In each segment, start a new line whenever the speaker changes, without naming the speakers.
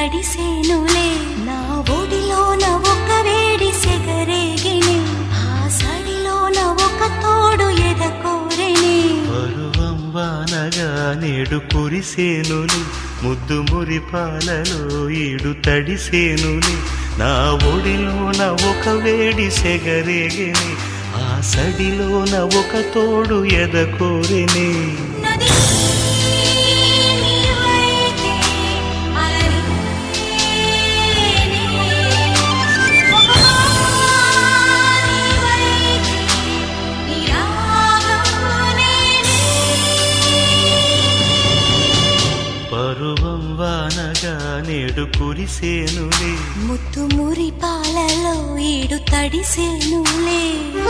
తడిసేనులే నా ఒడిలోన ఒక వేడి సెగరేగిని ఆ సడిలోన ఒక తోడు ఎదకోరెని
పరువం వానగా నేడు కురిసేనులి ముద్దు మురిపాలలో ఈడు తడిసేనులి నా ఒడిలోన ఒక వేడి సెగరేగిని ఆ సడిలోన ఒక తోడు ఎదకోరిని
నది నీవైతే అలరి ఒక నీవైతే నీ రాగం నేనే
పరువం వానగా నేడు కురిసేనులి
ముత్తు మురి పాలలో ఈడు తడిసేనులే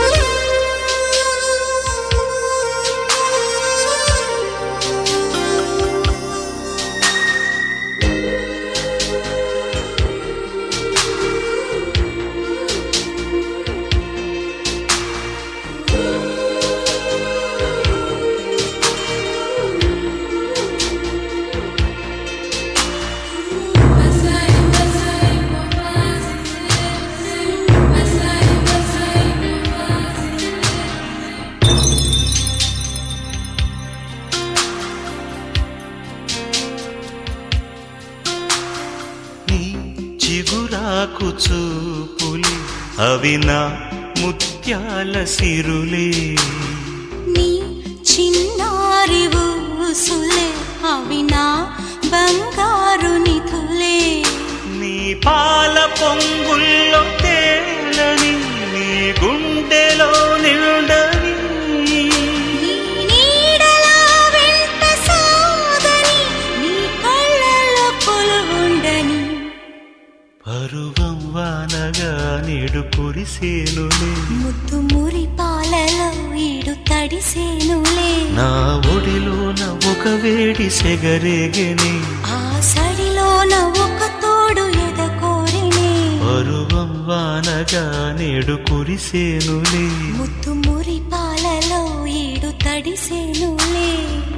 నీ చిగురాకు చూపులి అవి నా ముత్యాల సిరులే
నీ చిన్నారి ఊసులే అవి నా బంగారు నిధులే
నీ పాల పొంగుల్లో తేలని నీ గుండెలో నిండని
నీ నీడలా వెంట సాగని నీ కళ్ళలో కొలువుండని
పరువం వానగా నేడు కురిసేనులే
ముద్దు మురి పాలలో ఈడు తడిసేనులే
నా ఒడిలోన ఒక వేడి సెగరేగని
ఆ సడిలోన ఒక తోడు ఎదకోరిని
పరువం వానగా నేడు కురిసేనులే
ముద్దు మురి పాలలో ఈడు తడిసేనులే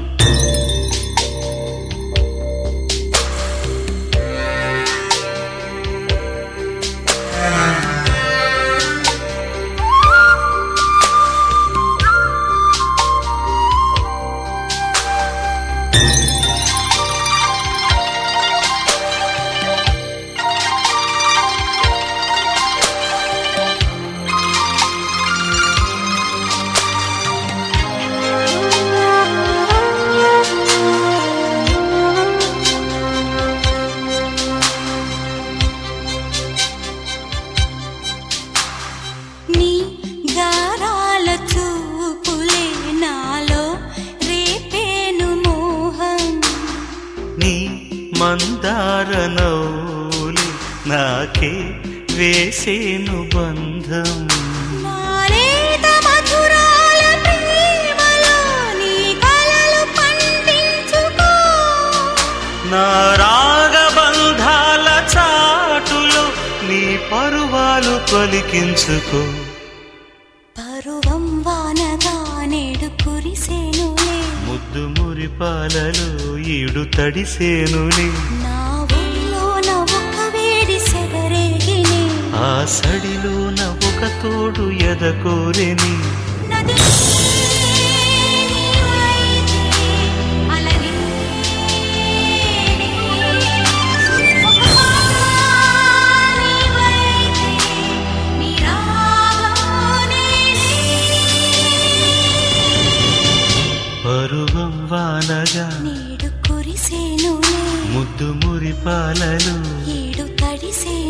నీ గారాల చూపులే నాలో రేపేను మోహం
నీ మందార నౌలి నాకే వేసేను బంధం
నాలేత మధురాల ప్రేమలో నీ కలలు పండించుకో
నా రాగబంధాల చాటులో నీ పరువాలు పలికించుకో
పరువం వానగా నేడు కురిసేనులే
ముద్దు మురిపాలలో ఈడు తడిసేనులే
నా ఒడిలోన ఒక వేడి సెగరేగిని
ఆ సడిలోన ఒక తోడు ఎదకోరెని
నది నీవైతే అలరి ఒక నీవైతే నీ రాగం నేనే
పరువం వానగా
నేడు కురిసేనులే
ముద్దు మురిపాలలో
ఈడు తడిసే